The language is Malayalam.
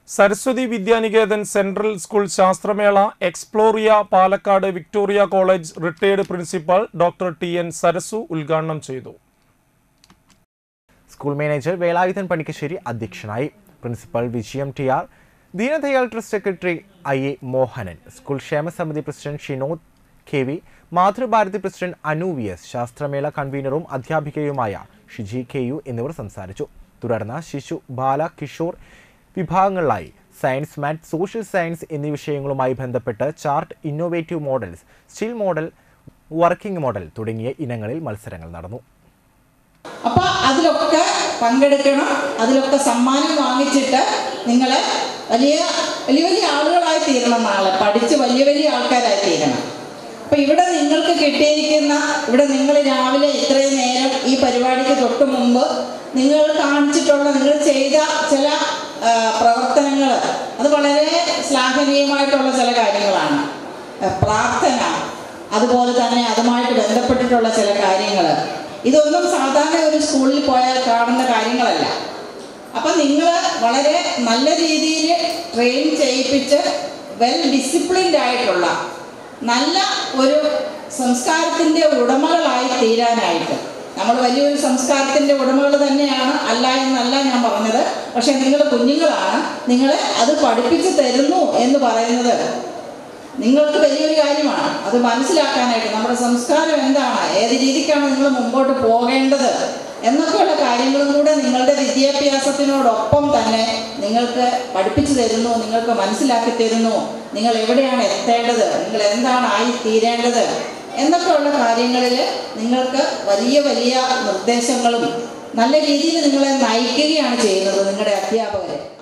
സരസ്വതി വിദ്യാനികേതൻ സെൻട്രൽ സ്കൂൾ ശാസ്ത്രമേള Exploria Palakkad Victoria college retired principal doctor T N Sarasu ഉദ്ഘാടനം ചെയ്തു സ്കൂൾ മാനേജർ വേലായുധൻ പണിക്കശ്ശേരി അധ്യക്ഷനായി principal Vijayam T R Deendayal trust secretary I A Mohanan school ക്ഷേമസമിതി president Shinod K V Mathrubharathi president Anu V S ശാസ്ത്രമേള കൺവീനറും അധ്യാപികയുമായ ഷിജി കെ യു എന്നിവർ സംസാരിച്ചു തുടർന്ന് ശിശു ബാല കിഷോർ വിഭാഗങ്ങളിലായി സയൻസ് മാറ്റ് സോഷ്യൽ സയൻസ് എന്നീ വിഷയങ്ങളുമായി ബന്ധപ്പെട്ട് chart innovative models still model working model തുടങ്ങിയ ഇനങ്ങളിൽ മത്സരങ്ങൾ നടന്നു അപ്പോൾ അതിലൊക്കെ പങ്കെടുക്കണം അതിലൊക്കെ സമ്മാനം വാങ്ങിച്ചിട്ട് നിങ്ങൾ വലിയ വലിയ വലിയ ആളുകളായി തീരണം നാളെ പഠിച്ച് വലിയ വലിയ ആൾക്കാരായി തീരണം അപ്പോൾ ഇവിടെ നിങ്ങൾക്ക് കിട്ടിയിരിക്കുന്ന ഇവിടെ നിങ്ങൾ രാവിലെ ഇത്രയും നേരം ഈ പരിപാടിക്ക് തൊട്ട് മുമ്പ് നിങ്ങൾ കാണിച്ചിട്ടുള്ള നിങ്ങൾ ചെയ്ത ചില പ്രവർത്തനങ്ങൾ അത് വളരെ ശ്ലാഘനീയമായിട്ടുള്ള ചില കാര്യങ്ങളാണ് ആ, പ്രാർത്ഥന അതുപോലെ തന്നെ അതുമായിട്ട് ബന്ധപ്പെട്ടിട്ടുള്ള ചില കാര്യങ്ങൾ ഇതൊന്നും സാധാരണ ഒരു സ്കൂളിൽ പോയാൽ കാണുന്ന കാര്യങ്ങളല്ല അപ്പം നിങ്ങൾ വളരെ നല്ല രീതിയിൽ ട്രെയിൻ ചെയ്യിപ്പിച്ച് വെൽ ഡിസിപ്ലിൻഡ് ആയിട്ടുള്ള നല്ല ഒരു സംസ്കാരത്തിൻ്റെ ഉടമകളായി തീരാനായിട്ട് നമ്മൾ വലിയൊരു സംസ്കാരത്തിൻ്റെ ഉടമകൾ തന്നെയാണ് അല്ല എന്നല്ല ഞാൻ പറഞ്ഞത് പക്ഷേ നിങ്ങൾ കുഞ്ഞുങ്ങളാണ് നിങ്ങളെ അത് പഠിപ്പിച്ചു തരുന്നു എന്ന് പറയുന്നത് നിങ്ങൾക്ക് വലിയൊരു കാര്യമാണ് അത് മനസ്സിലാക്കാനായിട്ട് നമ്മുടെ സംസ്കാരം എന്താണ് ഏത് രീതിക്കാണ് നിങ്ങൾ മുമ്പോട്ട് പോകേണ്ടത് എന്നൊക്കെയുള്ള കാര്യങ്ങളും കൂടെ നിങ്ങളുടെ വിദ്യാഭ്യാസത്തിനോടൊപ്പം തന്നെ നിങ്ങൾക്ക് പഠിപ്പിച്ചു തരുന്നു നിങ്ങൾക്ക് മനസ്സിലാക്കി തരുന്നു നിങ്ങൾ എവിടെയാണ് എത്തേണ്ടത് നിങ്ങൾ എന്താണ് ആയി തീരേണ്ടത് എന്നൊക്കെയുള്ള കാര്യങ്ങളിൽ നിങ്ങൾക്ക് വലിയ വലിയ നിർദ്ദേശങ്ങളും നല്ല രീതിയിൽ നിങ്ങളെ നയിക്കുകയാണ് ചെയ്യുന്നത് നിങ്ങളുടെ അധ്യാപകർ